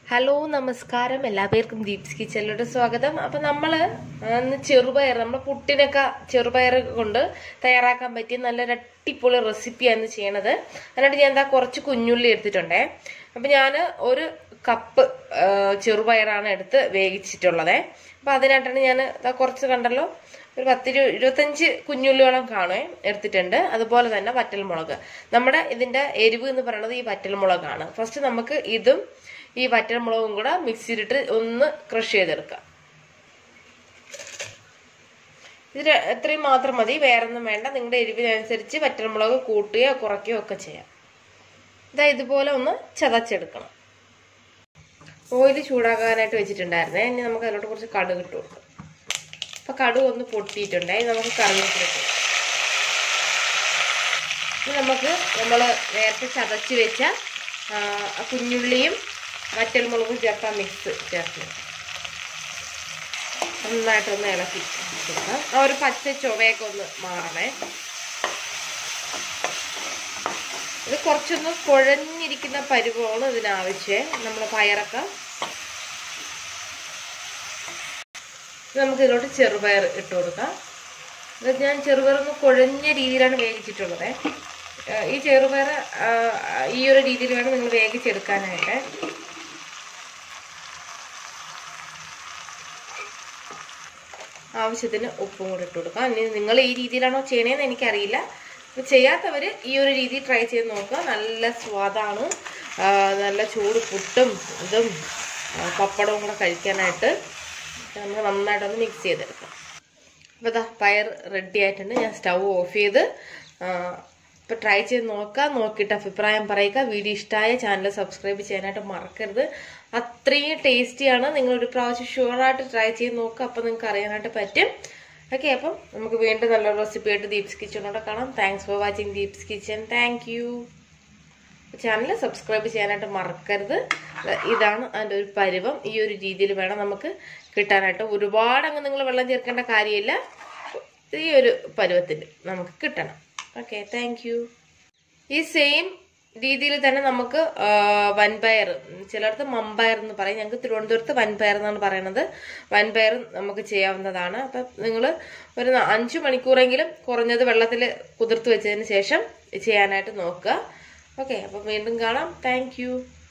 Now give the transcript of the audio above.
Hello നമസ്കാരം എല്ലാവർക്കും ദീപ്സ് കിച്ചണിലോട്ട് സ്വാഗതം അപ്പൊ നമ്മള് ഇന്ന് ചെറുപയർ നമ്മുടെ പുട്ടിനൊക്കെ ചെറുപയർ കൊണ്ട് തയ്യാറാക്കാൻ പറ്റിയ നല്ലൊരു അടിപൊളി റെസിപ്പിയാണ് ചെയ്യണത് അതിനായിട്ട് ഞാൻ എന്താ കുറച്ച് കുഞ്ഞുള്ളി എടുത്തിട്ടുണ്ടേ അപ്പൊ ഞാൻ ഒരു കപ്പ് ആ, ചെറുപയറാണ് എടുത്ത് വേവിച്ചിട്ടുള്ളത് അപ്പൊ അതിനായിട്ടാണ് ഞാൻ കുറച്ച് കണ്ടല്ലോ ഒരു പത്തിരു ഇരുപത്തഞ്ച് കുഞ്ഞുള്ളിയോളം കാണുമേ എടുത്തിട്ടുണ്ട് അതുപോലെ തന്നെ വറ്റൽമുളക് നമ്മുടെ ഇതിന്റെ എരിവ് എന്ന് പറയുന്നത് ഈ വറ്റൽമുളകാണ് ഫസ്റ്റ് നമുക്ക് ഇതും ഈ വറ്റൽമുളകും കൂടെ മിക്സിയിലിട്ട് ഒന്ന് ക്രഷ് ചെയ്തെടുക്കാം ഇത് ര- ഇത്രയും മാത്രം മതി വേറൊന്നും വേണ്ട നിങ്ങളുടെ എരിവിനനുസരിച്ച് വറ്റൽമുളക് കൂട്ടുകയോ കുറയ്ക്കുകയോ ഒക്കെ ചെയ്യാം ഇതാ ഇതുപോലെ ഒന്ന് ചതച്ചെടുക്കണം ഓയിൽ ചൂടാക്കാനായിട്ട് വെച്ചിട്ടുണ്ടായിരുന്നേ ഇനി നമുക്ക് അതിലോട്ട് കുറച്ച് കടുക് ഇട്ട് കൊടുക്കാം അപ്പൊ കടുക് ഒന്ന് പൊട്ടിയിട്ടുണ്ടേ ഇനി നമുക്ക് കറിവേപ്പില ഇട്ട് കൊടുക്കാം. ഇനി നമുക്ക് നമ്മൾ നേരത്തെ ചതച്ച് വെച്ച ആ, ആ കുഞ്ഞുള്ളിയും വറ്റൽമുളകും ചേർത്ത മിക്സ് ചേർത്ത് നന്നായിട്ടൊന്ന് ഇളക്കി കൊടുക്കാം ആ ഒരു പച്ച ചുവയൊക്കെ ഒന്ന് മാറണേ ഇത് കുറച്ചൊന്ന് കുഴഞ്ഞിരിക്കുന്ന പരുവമാണ് ഇതിനാവശ്യം നമ്മുടെ പയറൊക്കെ ഇത് നമുക്ക് ഇതിലോട്ട് ചെറുപയർ ഇട്ട് കൊടുക്കാം ഇത് ഞാൻ ചെറുപയർ ഒന്ന് കുഴഞ്ഞ രീതിയിലാണ് വേവിച്ചിട്ടുള്ളത് ഏഹ് ഈ ചെറുപയർ ആ, ഈ ഒരു രീതിയിൽ വേണം നിങ്ങൾ വേവിച്ചെടുക്കാനായിട്ട് ആവശ്യത്തിന് ഉപ്പും കൂടി ഇട്ട് കൊടുക്കാം ഇനി നിങ്ങൾ ഈ രീതിയിലാണോ ചെയ്യണേന്ന് എനിക്കറിയില്ല അപ്പൊ ചെയ്യാത്തവർ ഈ ഒരു രീതി ട്രൈ ചെയ്ത് നോക്കുക നല്ല സ്വാദാണ് ആ, നല്ല ചൂട് പുട്ടും ഇതും ആ, പപ്പടവും കൂടെ കഴിക്കാനായിട്ട് നമുക്ക് നന്നായിട്ടൊന്ന് മിക്സ് ചെയ്തെടുക്കാം അപ്പോൾ ഇതാ പയർ റെഡി ആയിട്ടുണ്ട് ഞാൻ സ്റ്റൗ ഓഫ് ചെയ്ത് ഇപ്പോൾ ട്രൈ ചെയ്ത് നോക്കുക നോക്കിയിട്ട് അഭിപ്രായം പറയുക വീഡിയോ ഇഷ്ടമായ ചാനൽ സബ്സ്ക്രൈബ് ചെയ്യാനായിട്ട് മറക്കരുത് അത്രയും ടേസ്റ്റിയാണ് നിങ്ങൾ ഒരു പ്രാവശ്യം ഷുവറായിട്ട് ട്രൈ ചെയ്ത് നോക്കുക അപ്പോൾ നിങ്ങൾക്ക് അറിയാനായിട്ട് പറ്റും ഓക്കെ അപ്പം നമുക്ക് വീണ്ടും നല്ലൊരു റെസിപ്പി ആയിട്ട് ദീപ്സ് കിച്ചണോടെ കാണാം thanks for watching Deep's kitchen thank you channel subscribe ചെയ്യാനായിട്ട് മറക്കരുത് ഇതാണ് അതിൻ്റെ ഒരു പരുവം ഈ ഒരു രീതിയിൽ വേണം നമുക്ക് കിട്ടാനായിട്ട് ഒരുപാട് അങ്ങ് നിങ്ങൾ വെള്ളം ചേർക്കേണ്ട കാര്യമില്ല ഈ ഒരു പരുവത്തിൽ നമുക്ക് കിട്ടണം ഓക്കെ താങ്ക് യു ഈ സെയിം രീതിയിൽ തന്നെ നമുക്ക് ആ, വൻപയർ ചിലടത്ത് മമ്പയർ എന്ന് പറയും ഞങ്ങൾക്ക് തിരുവനന്തപുരത്ത് വൻപയർ എന്നാണ് പറയുന്നത് വൻപയർ നമുക്ക് ചെയ്യാവുന്നതാണ് അപ്പം നിങ്ങൾ ഒരു ന- അഞ്ച് മണിക്കൂറെങ്കിലും കുറഞ്ഞത് വെള്ളത്തിൽ കുതിർത്ത് വെച്ചതിന് ശേഷം ചെയ്യാനായിട്ട് നോക്കുക ഓക്കെ അപ്പം വീണ്ടും കാണാം താങ്ക്